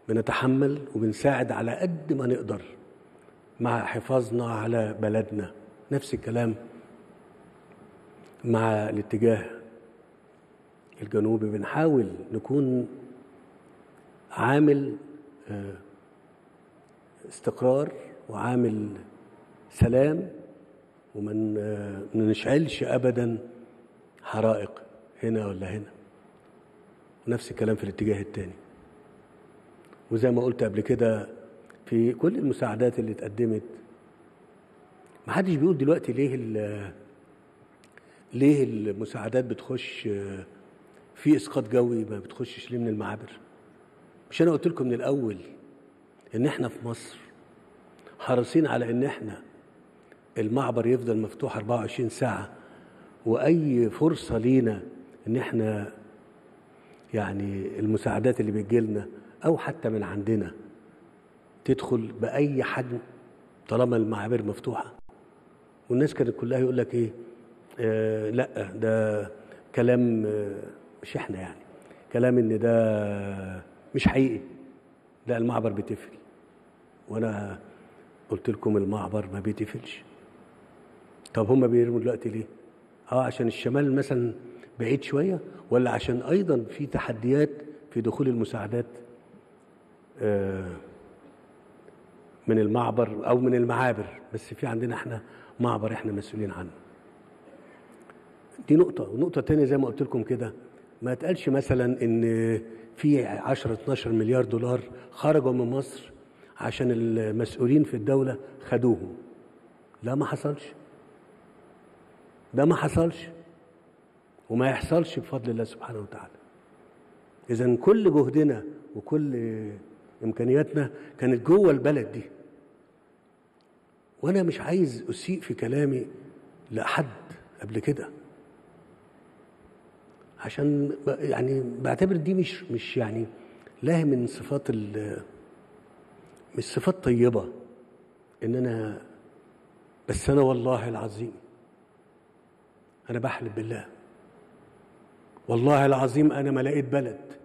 بنتحمل وبنساعد على قد ما نقدر مع حفاظنا على بلدنا نفس الكلام مع الاتجاه الجنوبي بنحاول نكون عامل آه، استقرار وعامل سلام وما آه، نشعلش ابدا حرائق هنا ولا هنا ونفس الكلام في الاتجاه الثاني وزي ما قلت قبل كده في كل المساعدات اللي اتقدمت ما حدش بيقول دلوقتي ليه ليه المساعدات بتخش في اسقاط جوي ما بتخشش ليه من المعابر مش انا قلت لكم من الاول ان احنا في مصر حريصين على ان احنا المعبر يفضل مفتوح 24 ساعه واي فرصه لينا ان احنا يعني المساعدات اللي بتجيلنا او حتى من عندنا تدخل باي حجم طالما المعابر مفتوحه والناس كانت كلها يقول لك ايه آه لا ده كلام آه مش احنا يعني كلام ان ده مش حقيقي لا المعبر بتقفل وانا قلت لكم المعبر ما بيتقفلش طب هم بيرموا دلوقتي ليه اه عشان الشمال مثلا بعيد شويه ولا عشان ايضا في تحديات في دخول المساعدات آه من المعبر او من المعابر بس في عندنا احنا معبر احنا مسؤولين عنه دي نقطة ونقطة تانية زي ما قلت لكم كده ما تقالش مثلا ان في 10 12 مليار دولار خرجوا من مصر عشان المسؤولين في الدولة خدوهم لا ما حصلش ده ما حصلش وما يحصلش بفضل الله سبحانه وتعالى اذا كل جهدنا وكل امكانياتنا كانت جوه البلد دي وانا مش عايز اسيء في كلامي لاحد قبل كده عشان يعني بعتبر دي مش مش يعني لا من صفات مش صفات طيبه ان انا بس انا والله العظيم انا بحلف بالله والله العظيم انا ما لقيت بلد